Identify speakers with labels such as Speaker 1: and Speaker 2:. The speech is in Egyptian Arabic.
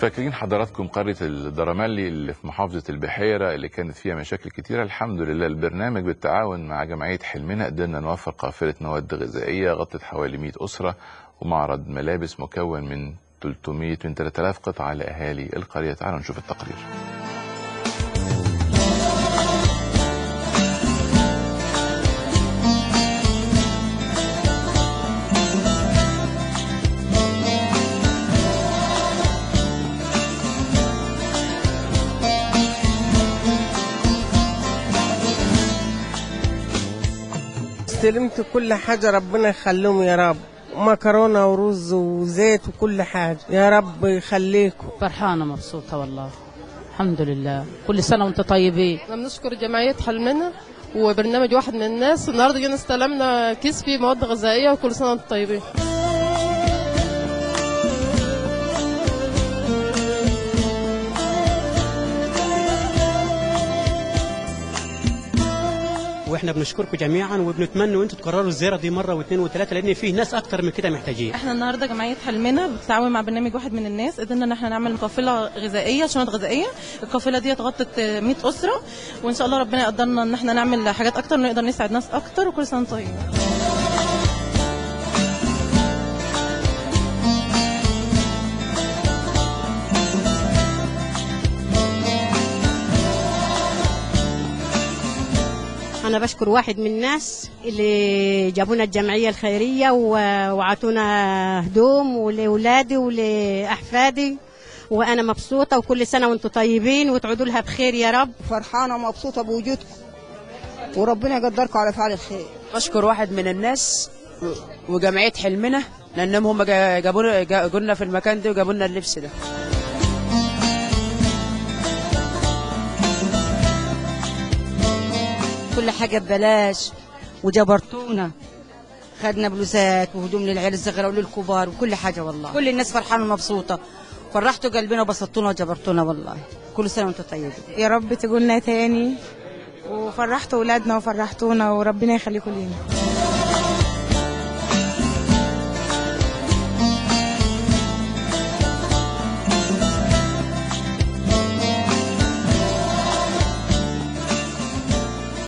Speaker 1: فاكرين حضراتكم قرية الدرمالي اللي في محافظة البحيرة اللي كانت فيها مشاكل كتيرة الحمد لله البرنامج بالتعاون مع جمعية حلمنا قدرنا نوفر قافلة مواد غذائية غطت حوالي 100 أسرة ومعرض ملابس مكون من 300 من 3000 قطعة لأهالي القرية تعالوا نشوف التقرير
Speaker 2: استلمت كل حاجة ربنا يخليهم يا رب مكرونة ورز وزيت وكل حاجة يا رب يخليكم
Speaker 3: فرحانة مبسوطة والله الحمد لله كل سنة وانت طيبين
Speaker 4: احنا بنشكر جمعية حلمنا وبرنامج واحد من الناس النهارده جينا استلمنا كيس فيه مواد غذائية وكل سنة وانتم طيبين
Speaker 5: واحنا بنشكركم جميعا وبنتمنى وانتم تكرروا الزياره دي مره واثنين وثلاثه لان فيه ناس اكتر من كده محتاجين
Speaker 6: احنا النهارده جمعيه حلمنا بالتعاون مع برنامج واحد من الناس قدرنا ان احنا نعمل قافله غذائيه شنط غذائيه القافله دي غطت 100 اسره وان شاء الله ربنا يقدرنا ان احنا نعمل حاجات اكتر ونقدر نساعد ناس اكتر وكل سنه وانتم طيبين
Speaker 7: أنا بشكر واحد من الناس اللي جابونا الجمعية الخيرية و- وعطونا هدوم ولأولادي ولأحفادي وأنا مبسوطة وكل سنة وأنتم طيبين وتعودوا لها بخير يا رب
Speaker 8: فرحانة ومبسوطة بوجودكم وربنا يقدركم على فعل الخير
Speaker 9: بشكر واحد من الناس وجمعية حلمنا لأنهم هم جا- جابونا جابوا لنا في المكان ده وجابوا لنا اللبس ده
Speaker 10: كل حاجة ببلاش وجبرتونا خدنا بلوزات وهدوم للعيال الصغيرة وللكبار وكل حاجة والله كل الناس فرحانة ومبسوطة فرحتوا قلبنا وبسطونا وجبرتونا والله كل سنة وانتم طيبين
Speaker 11: يا رب تقولنا تاني وفرحتوا ولادنا وفرحتونا وربنا يخليكم لينا